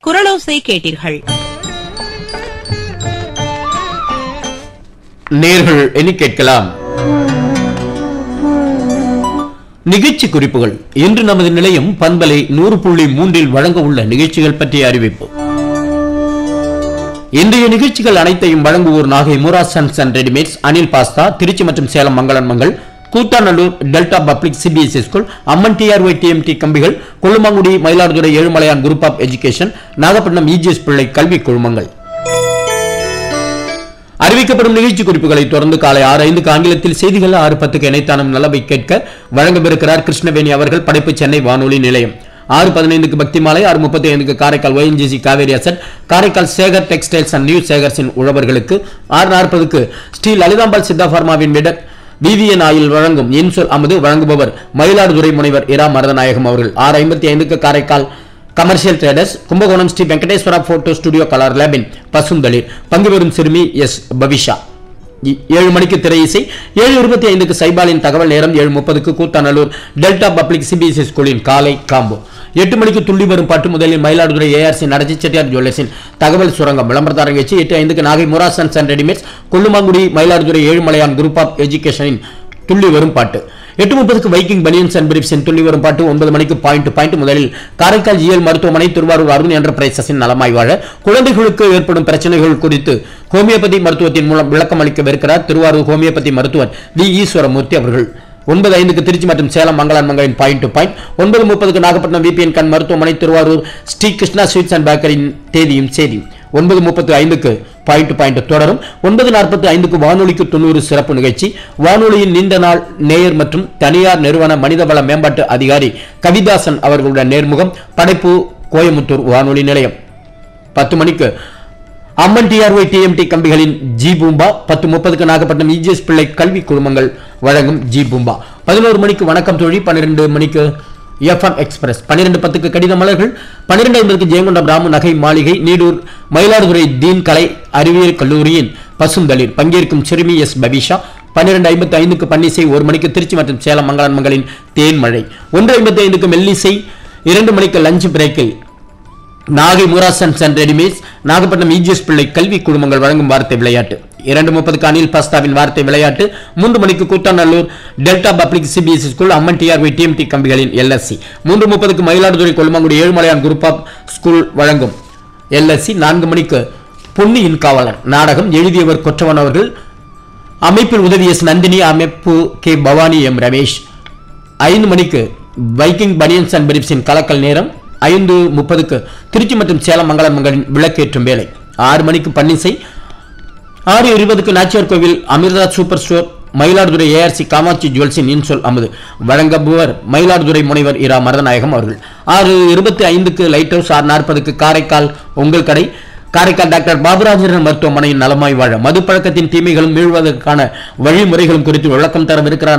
குரலோசை கேட்டீர்கள் நேர்கள் எண்ணி கேட்கலாம் நிகழ்ச்சி குறிப்புகள் இன்று நமது நிலையம் பண்பலை நூறு புள்ளி மூன்றில் வழங்க உள்ள நிகழ்ச்சிகள் பற்றிய அறிவிப்பு இன்றைய நிகழ்ச்சிகள் அனைத்தையும் வழங்குவோர் Nagai Moora sons and readymades Anil pasta Tiruchi மற்றும் சேலம் மங்களன் Mangal Koothanallur delta public CBSE school Amman T R Y TMT கம்பிகள் Kollumangudi Mayiladuthurai Ezhumalaiyan group of education Nagapattinam EGS Pillai கல்வி குழுமங்கள் அறிவிக்கப்படும் நிகழ்ச்சி குறிப்புகளை தொடர்ந்து காலை ஆறு ஐந்துக்கு ஆங்கிலத்தில் செய்திகள் ஆறு பத்துக்கு இணைத்தானம் நலவை கேட்க வழங்கவிருக்கிறார் கிருஷ்ணவேணி அவர்கள் படைப்பு சென்னை வானொலி நிலையம் ஆறு பதினைந்துக்கு பக்தி மாலை ஆறு முப்பத்தி ஐந்துக்கு Karaikal ONGC Cauvery asset Karaikal Sekar textiles and new சேகர்ஸின் உழவர்களுக்கு ஆறு நாற்பதுக்கு ஸ்ரீ லலிதாம்பாள் சித்தா பார்மாவின் விட விவிஎன் ஆயில் வழங்கும் இன்சொல் அமுது வழங்குபவர் மயிலாடுதுறை முனைவர் இரா மரதநாயகம் அவர்கள் ஆறு ஐம்பத்தி ஐந்துக்கு Karaikal commercial traders Kumbakonam Shri Venkateswara photo studio colour லேபின் பசுந்தளிர் பங்கு பெறும் சிறுமி எஸ் பவிஷா இ- ஏழு மணிக்கு திரை இசை ஏழு இருபத்தி ஐந்துக்கு சைபாலின் தகவல் நேரம் ஏழு முப்பதுக்கு கூத்தாநல்லூர் டெல்டா பப்ளிக் சிபிஎஸ்இ ஸ்கூலின் காலை காம்போ எட்டு மணிக்கு துள்ளி வரும் பாட்டு முதலில் மயிலாடுதுறை ஏஆர்சி நடச்சி செட்டியார் ஜுவல்லர்ஸின் தகவல் சுரங்கம் விளம்பரத்தார நிகழ்ச்சி எட்டு ஐந்துக்கு Nagai Murasons and readymades Kollumangudi Mayiladuthurai Ezhumalaiyan group of எஜுகேஷனின் துள்ளி வரும் பாட்டு எட்டு முப்பதுக்கு வைக்கிங் பனியன்ஸ் அண்ட் பிரிப்ஸின் துள்ளி வரும் பாட்டு ஒன்பது மணிக்கு பாயிண்ட் பாயிண்ட் முதலில் காரைக்கால் ஜிஎல் மருத்துவமனை திருவாரூர் அருண் என்டர்பிரைசஸின் நலமாய் வாழ குழந்தைகளுக்கு ஏற்படும் பிரச்சனைகள் குறித்து ஹோமியோபதி மருத்துவத்தின் மூலம் விளக்கம் அளிக்கவிருக்கிறார் திருவாரூர் ஹோமியோபதி மருத்துவர் வி ஈஸ்வரமூர்த்தி அவர்கள் ஒன்பது ஐந்துக்கு திருச்சி மற்றும் சேலம் மங்களான் மங்களின் பாயிண்ட் டு பாயிண்ட் ஒன்பது முப்பதுக்கு நாகப்பட்டினம் விபிஎன் கண் மருத்துவமனை திருவாரூர் ஸ்ரீ கிருஷ்ணா ஸ்வீட்ஸ் அண்ட் பேக்கரியின் தேதியும் செய்தி ஒன்பது முப்பத்து ஐந்துக்கு பாயிண்ட் டு பாயிண்ட் தொடரும் ஒன்பது நாற்பத்தி ஐந்துக்கு வானொலிக்கு தொண்ணூறு சிறப்பு நிகழ்ச்சி வானொலியின் நீண்ட நாள் நேயர் மற்றும் தனியார் நிறுவன மனிதவள மேம்பாட்டு அதிகாரி கவிதாசன் அவர்களுடன் நேர்முகம் படைப்பு கோயமுத்தூர் வானொலி நிலையம் பத்து மணிக்கு அம்மன் டிஆர்ஒய் டிஎம்டி கம்பிகளின் ஜி பூம்பா பத்து முப்பதுக்கு நாகப்பட்டினம் இஜிஎஸ் பிள்ளை கல்வி குழுமங்கள் வழங்கும் ஜி பூம்பா பதினோரு மணிக்கு வணக்கம் தோழி பன்னிரெண்டு மணிக்கு எஃப்எம் எக்ஸ்பிரஸ் பன்னிரெண்டு பத்துக்கு கடித மலர்கள் பன்னிரெண்டு ஐம்பதுக்கு ஜெயங்கொண்டம் ராமு நகை மாளிகை நீடூர் மயிலாடுதுறை தீன் கலை அறிவியல் கல்லூரியின் பசுந்தளிர் பங்கேற்கும் சிறுமி எஸ் பவிஷா பன்னிரெண்டு ஐம்பத்தி ஐந்துக்கு பன்னிசை ஒரு மணிக்கு திருச்சி மற்றும் சேலம் மங்களான் மங்களின் தேன்மழை ஒன்று ஐம்பத்தி ஐந்துக்கு மெல்லிசை இரண்டு மணிக்கு லஞ்ச் பிரேக்கில் Nagai Murasan and readymades Nagapattinam EGS Pillai கல்வி குழுமங்கள் வழங்கும் வார்த்தை விளையாட்டு இரண்டு முப்பதுக்கு அனில் பாஸ்தாவின் வார்த்தை விளையாட்டு மூன்று மணிக்கு Koothanallur delta public CBSE school Amman T R V TMT கம்பிகளின் எல்எஸ்சி மூன்று முப்பதுக்கு Mayiladuthurai Kollumangudi Ezhumalaiyan group of school வழங்கும் எல்எஸ்சி நான்கு மணிக்கு பொன்னியின் காவலன் நாடகம் எழுதியவர் கொற்றவன் அவர்கள் அமைப்பில் உதவி எஸ் நந்தினி அமைப்பு கே பவானி எம் ரமேஷ் ஐந்து மணிக்கு வைக்கிங் பனியன்ஸ் அண்ட் பிரிப்ஸின் கலக்கல் நேரம் ஐந்து முப்பதுக்கு திருச்சி மற்றும் சேலம் மங்களம் மங்களின் விளக்கேற்றும் வேலை ஆறு மணிக்கு பன்னிசை ஆறு இருபதுக்கு Nachiyar Koil Amirtha super store Mayiladuthurai ARC Kamatchi ஜுவல்ஸின் இன்சொல் அமுது வழங்குபவர் மயிலாடுதுறை முனைவர் இரா மரதநாயகம் அவர்கள் ஆறு இருபத்தி ஐந்துக்கு லைட் ஹவுஸ் ஆறு நாற்பதுக்கு காரைக்கால் உங்கள் கடை காரைக்கால் டாக்டர் பாபுராஜன் மருத்துவமனையின் நலமாய் வாழ மது பழக்கத்தின் தீமைகளும் மீள்வதற்கான வழிமுறைகளும் குறித்து விளக்கம் தரவிருக்கிறார்